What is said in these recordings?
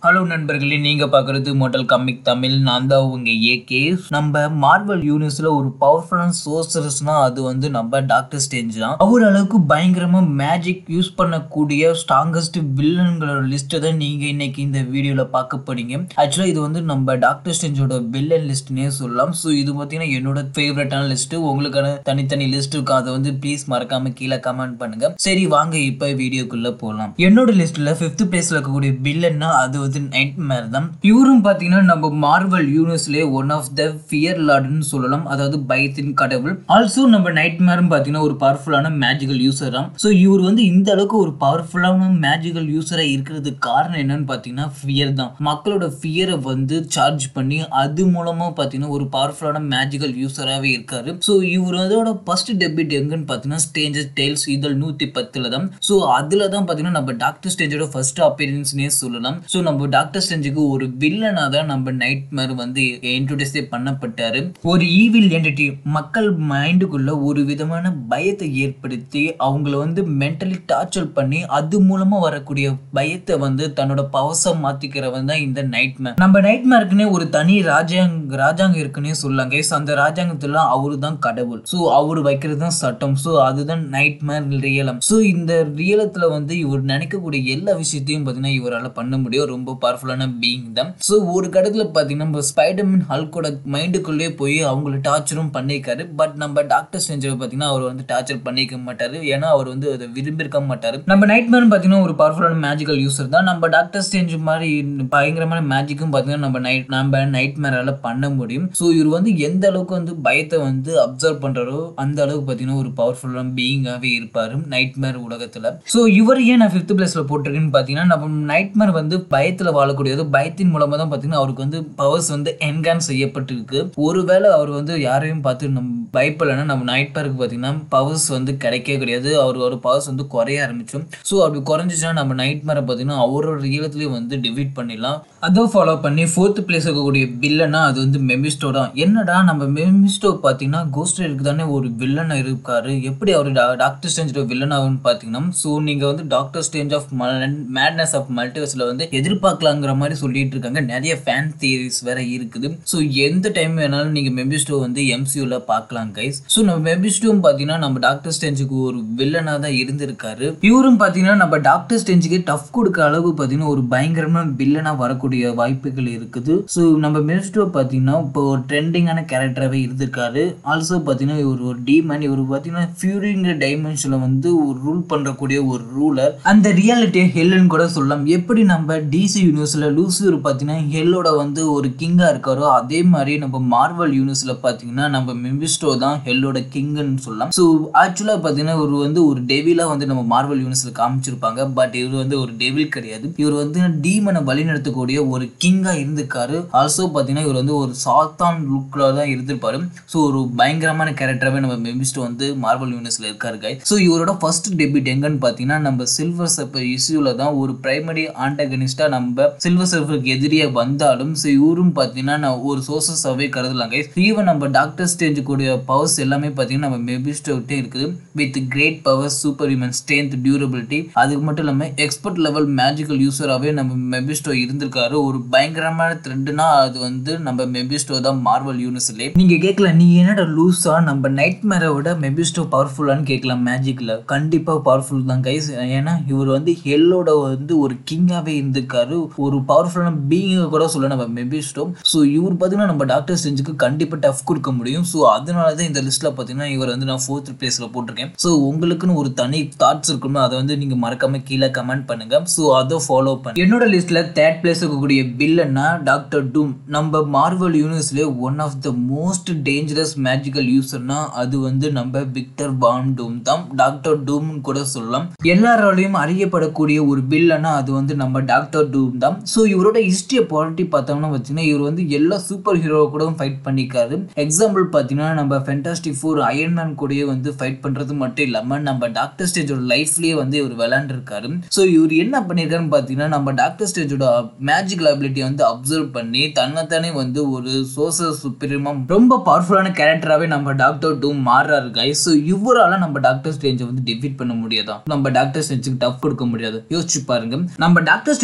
hello நண்பர்களே நீங்க பார்க்குறது மோட்டல் காமிக் தமிழ் நான் தான் உங்க ஏகே நம்ம மார்வல் யூனிவர்ஸ்ல ஒரு பவர்ஃபுல்லான சோர்சரஸ்னா அது வந்து நம்ம டாக்டர் ஸ்டேஞ்ச் தான் அவர் அளவுக்கு பயங்கரமா மேஜிக் யூஸ் பண்ணக்கூடிய ஸ்ட்ராங்கஸ்ட் வில்லன்களோட லிஸ்ட்டை தான் நீங்க இன்னைக்கு இந்த வீடியோல பார்க்க போறீங்க ஆக்சுவலா இது வந்து நம்ம டாக்டர் ஸ்டேஞ்சோட வில்லன் லிஸ்ட்னே சொல்லலாம் ஸோ இது பார்த்தீங்கன்னா என்னோட ஃபேவரட்டான லிஸ்ட் உங்களுக்கான தனித்தனி லிஸ்ட் இருக்கும் அதை வந்து ப்ளீஸ் மறக்காம கீழே கமெண்ட் பண்ணுங்க சரி வாங்க இப்போ வீடியோக்குள்ள போகலாம் என்னோட லிஸ்ட்ல ஃபிஃப்த் பிளேஸ்ல இருக்கக்கூடிய வில்லன்னா அது வந்து நைட் மேர் தான் இவரும் பார்த்தீங்கன்னா நம்ம மார்வல் யூனிவர்ஸ்லேயே ஒன் ஆஃப் த ஃபியர் லார்டுன்னு சொல்லலாம் அதாவது பயத்தின் கடவுள் ஆல்சோ நம்ம நைட் மேரும் பார்த்தீங்கன்னா ஒரு பவர்ஃபுல்லான மேஜிக்கல் யூசர் தான் ஸோ இவர் வந்து இந்த அளவுக்கு ஒரு பவர்ஃபுல்லான மேஜிக்கல் யூசராக இருக்கிறதுக்கு காரணம் என்னன்னு பார்த்தீங்கன்னா ஃபியர் தான் மக்களோட ஃபியரை வந்து சார்ஜ் பண்ணி அது மூலமா பார்த்தீங்கன்னா ஒரு பவர்ஃபுல்லான மேஜிக்கல் யூசராகவே இருக்காரு ஸோ இவர் அதோட ஃபர்ஸ்ட் டெபிட் எங்கன்னு பார்த்தீங்கன்னா ஸ்டேஞ்சஸ் டேல்ஸ் இதழ் நூற்றி பத்தில் தான் ஸோ அதில் தான் பார்த்தீங்கன்னா நம்ம டாக்டர் ஸ்டேஞ்சோட ஃபர்ஸ்ட் அப்பியரன்ஸ்னே சொல்லலாம் ஸோ நம்ம டாக்டர் ஸ்டேஞ்சுக்கு ஒரு வில்லனாக தான் நம்ம நைட் மேர் வந்து இன்ட்ரோடியூஸே பண்ணப்பட்டாரு ஒரு ஈவில் என்டிட்டி மக்கள் மைண்டுக்குள்ள ஒரு விதமான பயத்தை ஏற்படுத்தி அவங்கள வந்து மென்டலி டார்ச்சர் பண்ணி அது மூலமா வரக்கூடிய பயத்தை வந்து தன்னோட பவசம் மாத்திக்கிறவன் தான் இந்த நைட் மேர் நம்ம நைட் மேருக்குன்னே ஒரு தனி ராஜாங் ராஜாங்கம் இருக்குன்னே சொல்லாங்க ஸோ அந்த ராஜாங்கத்துல அவரு தான் கடவுள் ஸோ அவர் வைக்கிறது தான் சட்டம் ஸோ அதுதான் நைட் மேர் ரியலம் ஸோ இந்த ரியலத்துல வந்து இவர் நினைக்கக்கூடிய எல்லா விஷயத்தையும் பார்த்தீங்கன்னா இவரால் பண்ண முடியும் ரொம்ப பவர்ஃபுல்லான பீயிங் தான் ஸோ ஒரு கடத்துல பார்த்தீங்கன்னா நம்ம ஸ்பைடர்மேன் ஹல்கோட மைண்டுக்குள்ளே போய் அவங்கள டார்ச்சரும் பண்ணியிருக்காரு பட் நம்ம டாக்டர் ஸ்ட்ரேஞ்சரை பார்த்தீங்கன்னா அவர் வந்து டார்ச்சர் பண்ணிக்க மாட்டாரு ஏன்னா அவர் வந்து அதை விரும்பியிருக்க மாட்டாரு நம்ம நைட் மேன் பார்த்தீங்கன்னா ஒரு பவர்ஃபுல்லான மேஜிக்கல் யூசர் தான் நம்ம டாக்டர் ஸ்ட்ரேஞ்ச் மாதிரி பயங்கரமான மேஜிக்கும் பார்த்தீங்கன்னா நம்ம நைட் நம்ம நைட் மேரால பண்ண முடியும் ஸோ இவர் வந்து எந்த அளவுக்கு வந்து பயத்தை வந்து அப்சர்வ் பண்றாரோ அந்த அளவுக்கு பார்த்தீங்கன்னா ஒரு பவர்ஃபுல்லான பீயிங்காகவே இருப்பாரு நைட் மேர் உலகத்துல ஸோ இவர் ஏன் நான் ஃபிஃப்த் பிளேஸ்ல போட்டிருக்கேன்னு பார்த்தீங்கன்னா நம்ம நைட் மேர் வந்து பயத்துல வாழக்கூடியது பயத்தின் மூலமா தான் பார்த்தீங்கன்னா அவருக்கு வந்து பவர்ஸ் வந்து என்கான் செய்யப்பட்டிருக்கு ஒருவேளை அவர் வந்து யாரையும் பார்த்து நம்ம பயப்படலைன்னா நம்ம நைட் மேருக்கு பார்த்தீங்கன்னா பவர்ஸ் வந்து கிடைக்கவே கிடையாது அவர் ஒரு பவர்ஸ் வந்து குறைய ஆரம்பிச்சோம் ஸோ அப்படி குறைஞ்சிச்சுன்னா நம்ம நைட் மேரை பார்த்தீங்கன்னா அவரோட ரியலத்துலேயே வந்து டிவீட் பண்ணிடலாம் அதை ஃபாலோ பண்ணி ஃபோர்த் பிளேஸ் இருக்கக்கூடிய வில்லனா அது வந்து மெமிஸ்டோ தான் என்னடா நம்ம மெமிஸ்டோ பார்த்தீங்கன்னா கோஸ்ட் ரைடுக்கு தானே ஒரு வில்லன் இருக்காரு எப்படி அவர் டாக்டர் ஸ்டேஞ்சோட வில்லன் ஆகுன்னு பார்த்தீங்கன்னா ஸோ நீங்கள் வந்து Doctor Strange of Madness of மல்டிவர்ஸில் வந்து எதிர்பார்க்கலாங்கிற மாதிரி சொல்லிட்டு இருக்காங்க நிறைய ஃபேன் தியரிஸ் வேற இருக்குது ஸோ எந்த டைம் வேணாலும் நீங்கள் மெபிஸ்டோ வந்து எம்சியூவில் பார்க்கலாம் கைஸ் ஸோ நம்ம மெபிஸ்டோவும் பார்த்தீங்கன்னா நம்ம டாக்டர் ஸ்டேஞ்சுக்கு ஒரு வில்லனாக தான் இருந்திருக்காரு இவரும் பார்த்தீங்கன்னா நம்ம டாக்டர் ஸ்டேஞ்சுக்கு டஃப் கொடுக்க அளவு பார்த்தீங்கன்னா ஒரு பயங்கரமான வில்லனாக வரக்கூடிய வாய்ப்புகள் இருக்குது ஸோ நம்ம மெபிஸ்டோ பார்த்தீங்கன்னா இப்போ ஒரு ட்ரெண்டிங்கான கேரக்டராகவே இருந்திருக்காரு ஆல்சோ பார்த்தீங்கன்னா இவர் ஒரு டீமன் இவர் பார்த்தீங்கன்னா ஃபியூரிங்கிற டைமென்ஷனில் வந்து ஒரு ரூல் பண்ணுறக்கூடிய ஒரு ரூலர் அந்த ரியாலிட்டியை ஹெல்லுன்னு கூட சொல்லலாம் எப்படி நம்ம டிசி யூனிவர்ஸில் லூசியூர் பார்த்தீங்கன்னா ஹெல்லோட வந்து ஒரு கிங்காக இருக்காரோ அதே மாதிரி நம்ம மார்வல் யூனிவர்ஸில் பார்த்தீங்கன்னா நம்ம மெம்பிஸ்டோ தான் ஹெல்லோட கிங்குன்னு சொல்லலாம் ஸோ ஆக்சுவலாக பார்த்தீங்கன்னா இவர் வந்து ஒரு டெவிலாக வந்து நம்ம மார்வல் யூனிவர்ஸில் காமிச்சிருப்பாங்க பட் இவர் வந்து ஒரு டெவில் கிடையாது இவர் வந்து டீமனை வழிநடத்தக்கூடிய ஒரு கிங்காக இருந்திருக்காரு ஆல்சோ பார்த்தீங்கன்னா இவர் வந்து ஒரு சாத்தான் லுக்கில் தான் இருந்திருப்பாரு ஸோ ஒரு பயங்கரமான கேரக்டராகவே நம்ம மெம்பிஸ்டோ வந்து மார்வல் யூனிவர்ஸில் இருக்காரு கை ஸோ இவரோட ஃபர்ஸ்ட் டெபிட் எங்கன்னு பார்த்தீங்கன்னா நம்ம சில்வர் சப்பர் இஷ்யூவில் தான் ஒரு பிரைமரி ஆண்டகனிஸ்டாக நம்ம சில்வர் சர்ஃபருக்கு எதிரியாக வந்தாலும் ஸோ இவரும் பார்த்தீங்கன்னா நான் ஒரு சோர்சஸாகவே கருதலாம் கைஸ் ஈவன் நம்ம டாக்டர் ஸ்டேஞ்ச் கூடிய பவர்ஸ் எல்லாமே பார்த்தீங்கன்னா நம்ம மெபிஸ்டோட்டே இருக்குது with great powers super human strength durability அதுக்கு மட்டும் இல்லாமல் எக்ஸ்பர்ட் லெவல் மேஜிக்கல் யூஸராகவே நம்ம மெபிஸ்டோ இருந்திருக்காரு ஒரு பயங்கரமான த்ரெட்னா அது வந்து நம்ம மெபிஸ்டோ தான் மார்வல் யூனிவர்ஸ்லே நீங்கள் கேட்கல நீ என்னடா லூஸா நம்ம நைட் மேரை விட மெபிஸ்டோ பவர்ஃபுல்லான்னு கேட்கலாம் மேஜிக்கில் கண்டிப்பாக பவர்ஃபுல் தான் கைஸ் ஏன்னா இவர் வந்து ஹெல்லோட வந்து ஒரு கிங்காகவே இருந்திருக்காரு ஒரு பவர்ஃபுல்லான பீயிங்கை கூட சொல்ல நம்ம மெபிஸ்டோ ஸோ இவர் பார்த்தீங்கன்னா நம்ம டாக்டர் ஸ்டேஞ்சுக்கு கண்டிப்பாக டஃப் கொடுக்க முடியும் ஸோ அதனால தான் இந்த லிஸ்ட்டில் பார்த்தீங்கன்னா இவர் வந்து நான் ஃபோர்த் பிளேஸில் போட்டிருக்கேன் ஸோ உங்களுக்குன்னு ஒரு தனி தாட்ஸ் இருக்கணும் அதை வந்து நீங்கள் மறக்காம கீழே கமெண்ட் பண்ணுங்க ஸோ அதை ஃபாலோ பண்ணி என்னோட லிஸ்ட்டில் தேர்ட் பிளேஸ் இருக்கக்கூடிய பில்லன்னா டாக்டர் டூம் நம்ம மார்வல் யூனிவர்ஸ்லேயே one of the most dangerous magical யூசர்னா அது வந்து நம்ம விக்டர் பான் டூம் தான் டாக்டர் டூம்னு கூட சொல்லலாம் எல்லாராலையும் அறியப்படக்கூடிய ஒரு பில்லனா அது வந்து நம்ம டாக்டர் டூம் தான் ஸோ இவரோட ஹிஸ்டரியை புரட்டி பார்த்தோம்னா பார்த்தீங்கன்னா இவர் வந்து எல்லா சூப்பர் ஹீரோ கூட ஃபைட் பண்ணிக்காரு எக்ஸாம்பிள் பார்த்தீங்கன்னா நம்ம ஃபென்டாஸ்டிக் ஃபோர் அயன்மேன் கூடயே வந்து ஃபைட் பண்ணுறது மட்டும் இல்லாமல் நம்ம டாக்டர் ஸ்டேஜோட லைஃப்லேயே வந்து இவர் விளையாண்டுருக்காரு ஸோ இவர் என்ன பண்ணியிருக்காருன்னு பார்த்தீங்கன்னா நம்ம டாக்டர் ஸ்டேஜோட மேஜிக்கல் அபிலிட்டியை வந்து அப்சர்வ் பண்ணி தன்னைத்தானே வந்து ஒரு சோசல் சுப்ரீமம் ரொம்ப பவர்ஃபுல்லான கேரக்டராகவே நம்ம டாக்டர் டூம் மாறுறாரு கைஸ் ஸோ இவரால் நம்ம டாக்டர் ஸ்டேஞ்சை வந்து டிஃபீட் பண்ண முடியாதான் நம்ம டாக்டர் ஸ்டேஞ்சுக்கு டஃப் கொடுக்க முடியாது யோசிச்சு பாருங்க நம்ம டாக்டர் ஸ்டேஞ்சோட பவர்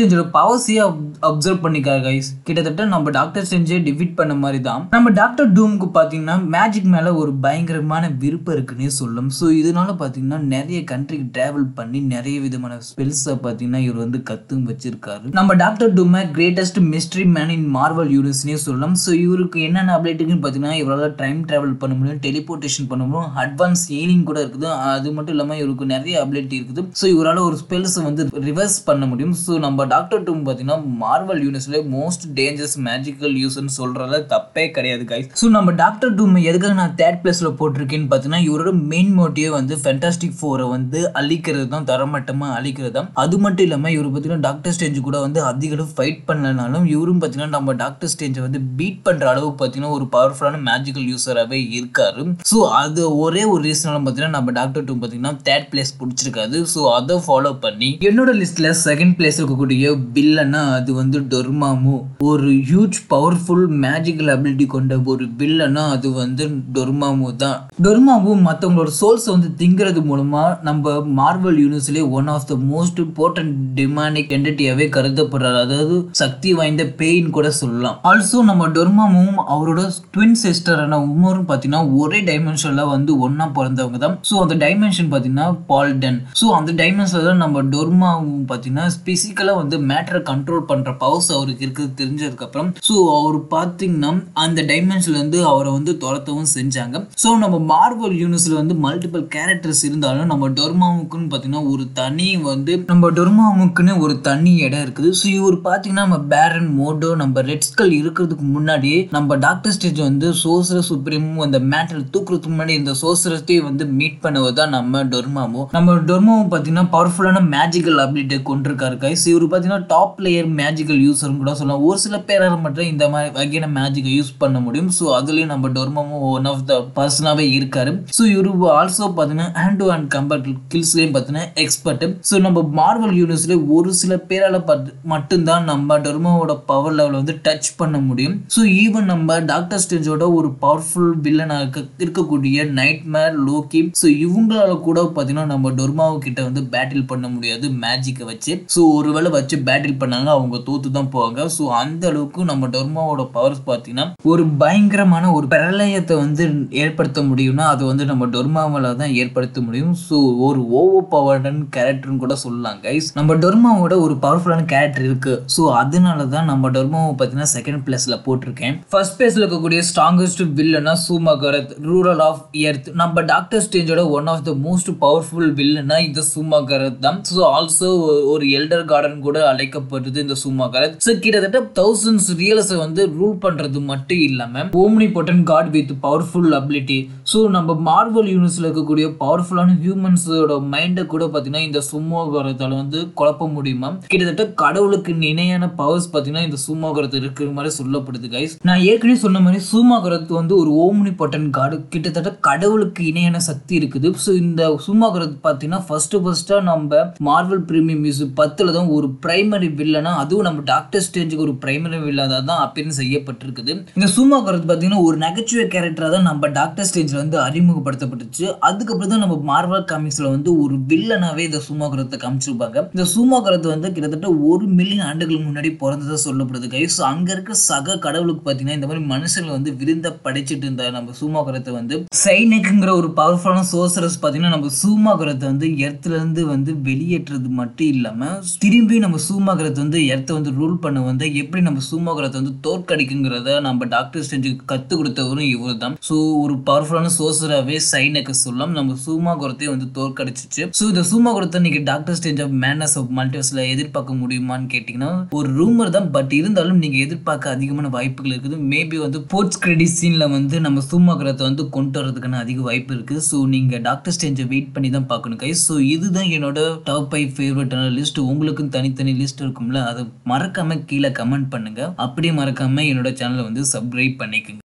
பவர்ஸையே அப்சர்வ் பண்ணிக்காரு கைஸ் கிட்டத்தட்ட நம்ம டாக்டர் ஸ்ட்ரேஞ்சே டிஃபீட் பண்ண மாதிரி தான் நம்ம டாக்டர் டூமுக்கு பார்த்தீங்கன்னா மேஜிக் மேலே ஒரு பயங்கரமான விருப்பம் இருக்குன்னே சொல்லும் ஸோ இதனால பார்த்தீங்கன்னா நிறைய கண்ட்ரிக்கு டிராவல் பண்ணி நிறைய விதமான ஸ்பெல்ஸை பார்த்தீங்கன்னா இவர் வந்து கத்தும் வச்சிருக்காரு நம்ம டாக்டர் டூமை greatest mystery man in Marvel யூனிவர்ஸ்னே சொல்லலாம் ஸோ இவருக்கு என்னென்ன அப்டேட்டுன்னு பார்த்தீங்கன்னா இவரால் டைம் டிராவல் பண்ண முடியும் டெலிபோர்டேஷன் பண்ண முடியும் அட்வான்ஸ் ஹீலிங் கூட இருக்குது அது மட்டும் இல்லாமல் இவருக்கு நிறைய அபிலிட்டி இருக்குது ஸோ இவரால் ஒரு ஸ்பெல்ஸை வந்து ரிவர்ஸ் பண்ண முடியும் ஸோ நம்ம டாக்டர் டூம் பார்த்தீங்கன்னா மார்வல் யூனிவர்ஸ்ல மோஸ்ட் டேஞ்சரஸ் மேஜிக்கல் யூஸ்னு சொல்றதுல தப்பே கிடையாது கைஸ் ஸோ நம்ம டாக்டர் டூம் எதுக்காக நான் தேர்ட் பிளேஸ்ல போட்டிருக்கேன்னு பார்த்தீங்கன்னா இவரோட மெயின் மோட்டிவ் வந்து ஃபென்டாஸ்டிக் ஃபோரை வந்து அழிக்கிறது தான் தரமட்டமாக அழிக்கிறது தான் அது மட்டும் இல்லாமல் இவர் பார்த்தீங்கன்னா டாக்டர் ஸ்டேஞ்சு கூட வந்து அதிக அளவு ஃபைட் பண்ணலனாலும் இவரும் பார்த்தீங்கன்னா நம்ம டாக்டர் ஸ்டேஞ்சை வந்து பீட் பண்ற அளவுக்கு பார்த்தீங்கன்னா ஒரு பவர்ஃபுல்லான மேஜிக்கல் யூஸராகவே இருக்காரு ஸோ அது ஒரே ஒரு ரீசனால பார்த்தீங்கன்னா நம்ம டாக்டர் டூ பார்த்தீங்கன்னா தேர்ட் பிளேஸ் பிடிச்சிருக்காது ஸோ அதை ஃபாலோ பண்ணி என்னோட லிஸ்ட்ல செகண்ட் பிளேஸ் இருக்கக்கூடிய பில்லன்னா அது வந்து டொர்மாமு ஒரு ஹியூஜ் பவர்ஃபுல் மேஜிக்கல் அபிலிட்டி கொண்ட ஒரு பில்லன்னா அது வந்து டொர்மாமு தான் டொர்மாமு மற்றவங்களோட சோல்ஸை வந்து திங்கிறது மூலமா நம்ம மார்வல் யூனிவர்ஸ்லேயே one of the most important demonic என்டிட்டியாவே கருதப்படுறாரு அதாவது சக்தி வாய்ந்த பேயின் கூட சொல்லலாம் ஆல்சோ நம்ம டொர்மாமும் அவரோட ட்வின் சிஸ்டரான உமரும் பார்த்தீங்கன்னா ஒரே டைமென்ஷன்ல வந்து ஒன்னா பிறந்தவங்க தான் ஸோ அந்த டைமென்ஷன் பார்த்தீங்கன்னா பால்டன் ஸோ அந்த டைமென்ஷன்ல தான் நம்ம டொர்மாவும் பார்த்தீங்கன்னா பிசிக்கலாக வந்து மேட்டரை கண்ட்ரோல் பண்ற பவர்ஸ் அவருக்கு இருக்குது தெரிஞ்சதுக்கப்புறம் ஸோ அவர் பார்த்தீங்கன்னா அந்த டைமென்ஷன்ல இருந்து அவரை வந்து துரத்தவும் செஞ்சாங்க ஸோ நம்ம மார்வல் யூனிவர்ஸ்ல வந்து மல்டிபிள் கேரக்டர்ஸ் இருந்தாலும் நம்ம டொர்மாவுக்குன்னு பார்த்தீங்கன்னா ஒரு தனி வந்து நம்ம டொர்மாவுக்குன்னு ஒரு தனி இடம் இருக்குது ஸோ இவர் பார்த்தீங்கன்னா நம்ம பேரன் மோடோ நம்ம ரெட்ஸ்கல் இருக்கிறதுக்கு முன்னாடியே நம்ம டாக்டர் ஸ்டேஜ் வந்து சோசர சுப்ரீமும் அந்த மேட்டர் தூக்குறதுக்கு முன்னாடி இந்த சோசரத்தையே வந்து மீட் பண்ணுவது தான் நம்ம டொர்மாமோ நம்ம டொர்மாவும் பார்த்தீங்கன்னா பவர்ஃபுல்லான மேஜிக்கல் அபிலிட்டி கொண்டிருக்காரு கைஸ் இவர் பார்த்தீங்கன்னா டாப் லேயர் மேஜிக்கல் யூஸர்னு கூட சொல்லலாம் ஒரு சில பேரால் மட்டும் இந்த மாதிரி வகையான மேஜிக்கை யூஸ் பண்ண முடியும் ஸோ அதுலேயும் நம்ம டொர்மாமும் ஒன் ஆஃப் த பர்சனாகவே இருக்காரு ஸோ இவரு ஆல்சோ பார்த்தீங்கன்னா ஹேண்ட் டு ஹேண்ட் கம்பேட் கில்ஸ்லேயும் பார்த்தீங்கன்னா எக்ஸ்பர்ட் ஸோ நம்ம மார்வல் யூனிவர்ஸ்லேயே ஒரு சில பேரால் பார்த்து மட்டும்தான் நம்ம டொர்மாவோட பவர் லெவலை வந்து டச் பண்ண முடியும் ஸோ ஈவன் நம்ம டாக்டர் ஸ்டேஜோட ஒரு பவர்ஃபுல் வில்லனாக இருக்கக்கூடிய நைட் மேர் லோக்கி ஸோ இவங்களால கூட பார்த்தீங்கன்னா நம்ம டொர்மாவு கிட்ட வந்து பேட்டில் பண்ண முடியாது மேஜிக்கை வச்சு ஸோ ஒருவேளை வச்சு பேட்டில் பண்ணாங்க அவங்க தோத்து தான் போவாங்க ஸோ அந்த அளவுக்கு நம்ம டொர்மாவோட பவர்ஸ் பார்த்தீங்கன்னா ஒரு பயங்கரமான ஒரு பிரளயத்தை வந்து ஏற்படுத்த முடியும்னா அது வந்து நம்ம டொர்மாவால தான் ஏற்படுத்த முடியும் ஸோ ஒரு ஓவர் பவர்டன் கேரக்டர்னு கூட சொல்லலாம் கைஸ் நம்ம டொர்மாவோட ஒரு பவர்ஃபுல்லான கேரக்டர் இருக்கு ஸோ அதனால தான் நம்ம டொர்மாவை பார்த்தீங்கன்னா செகண்ட் பிளேஸ்ல போட்டிருக்கேன் ஃபர்ஸ்ட் பிளேஸ்ல இருக்கக்கூடிய ஸ்ட்ராங்கஸ்ட் வில்லனா சூமாகரத் ரூரல் ஆஃப் எர்த் நம்ம டாக்டர் ஸ்டேஞ்சோட one of the most powerful வில்லனா இந்த சூமாகரத் தான் ஸோ ஆல்சோ ஒரு எல்டர் கார்டன் கூட அழைக்கப்படுது இந்த சூமாகரத் ஸோ கிட்டத்தட்ட தௌசண்ட்ஸ் ரியல்ஸை வந்து ரூல் பண்றது மட்டும் இல்லாம omnipotent god with powerful ability so நம்ம மார்வல் யூனிவர்ஸ்ல இருக்கக்கூடிய பவர்ஃபுல்லான ஹியூமன்ஸோட மைண்டை கூட பார்த்தீங்கன்னா இந்த சும்மோகரத்தால வந்து குழப்ப முடியுமா கிட்டத்தட்ட கடவுளுக்கு இணையான பவர்ஸ் பார்த்தீங்கன்னா இந்த சூமாகரத்து இருக்கிற மாதிரி சொல்லப்படுது கைஸ் நான் ஏற்கனவே சொன்ன மாதிரி சூமாகரத்து வந்து ஒரு ஓம்னி பொட்டன் காடு கிட்டத்தட்ட கடவுளுக்கு இணையான சக்தி இருக்குது ஸோ இந்த சூமாகரத்து பார்த்தீங்கன்னா ஃபர்ஸ்ட் ஃபர்ஸ்டா நம்ம மார்வல் பிரீமியம் மியூசிக் பத்துல தான் ஒரு பிரைமரி வில்லனா அதுவும் நம்ம டாக்டர் ஸ்டேஞ்சுக்கு ஒரு பிரைமரி வில்லனா தான் அப்பீரன்ஸ் செய்யப்பட்டிருக்குது இந்த சூமாகரத்து பார்த்தீங்கன்னா ஒரு நகைச்சுவை கேரக்டரா தான் நம்ம டாக்டர் ஸ்டேஞ்சில் வந்து அறிமுகப்படுத்தப்பட்டுச்சு அதுக்கப்புறம் தான் நம்ம மார்வல் காமிக்ஸ்ல வந்து ஒரு வில்லனாவே இந்த சூமாகரத்தை காமிச்சிருப்பாங்க இந்த சூமாகரத்து வந்து கிட்டத்தட்ட ஒரு மில்லியன் ஆண்டுகள் முன்னாடி பிறந்ததா சொல்லப்படுது கைஸ் அங்க இருக்க சக கடவுளுக்கு பார்த்தீங்கன்னா இந்த மாதிரி மனுஷங்களை வந்து விருந்த படைச்சிட்டு இருந்த நம்ம சூமாகரத்தை வந்து சைனக்குங்கிற ஒரு பவர்ஃபுல்லான சோசரஸ் பார்த்தீங்கன்னா நம்ம சூமாகரத்தை வந்து எர்த்துல இருந்து வந்து வெளியேற்றுறது மட்டும் இல்லாம திரும்பி நம்ம சூமாகரத்தை வந்து எர்த்தை வந்து ரூல் பண்ண வந்து எப்படி நம்ம சூமாகரத்தை வந்து தோற்கடிக்குங்கிறத நம்ம டாக்டர் ஸ்டேஞ்சு கத்து கொடுத்தவரும் இவர் தான் ஸோ ஒரு பவர்ஃபுல்லான சோசராகவே சைனக்கு சொல்லலாம் நம்ம சூமாகுரத்தையும் வந்து தோற்கடிச்சிச்சு ஸோ இந்த சூமாகுரத்தை நீங்க Doctor Strange of Madness of மல்டிவர்ஸ்ல எதிர்பார்க்க முடியுமான்னு கேட்டிங்கன்னா ஒரு ரூமர் தான் பட் இருந்தாலும் நீங்க எதிர்பார்க்க அதிகமான வாய்ப்புகள் இருக்குது மேபி வந்து போர்ட்ஸ் கிரெடிட் சீன்ல வந்து நம்ம சூமாகுரத்தை வந்து கொண்டு வரதுக்கான அதிக வாய்ப்பு இருக்கு ஸோ நீங்க டாக்டர் ஸ்டேஞ்சை வெயிட் பண்ணி தான் பார்க்கணும் கை ஸோ இதுதான் என்னோட டாப் ஃபைவ் ஃபேவரட்டான லிஸ்ட் உங்களுக்கும் தனித்தனி லிஸ்ட் இருக்கும்ல அதை மறக்காம கீழே கமெண்ட் பண்ணுங்க அப்படியே மறக்காம என்னோட சேனலை வந்து சப்ஸ்கிரைப் பண்ணிக்கோங்க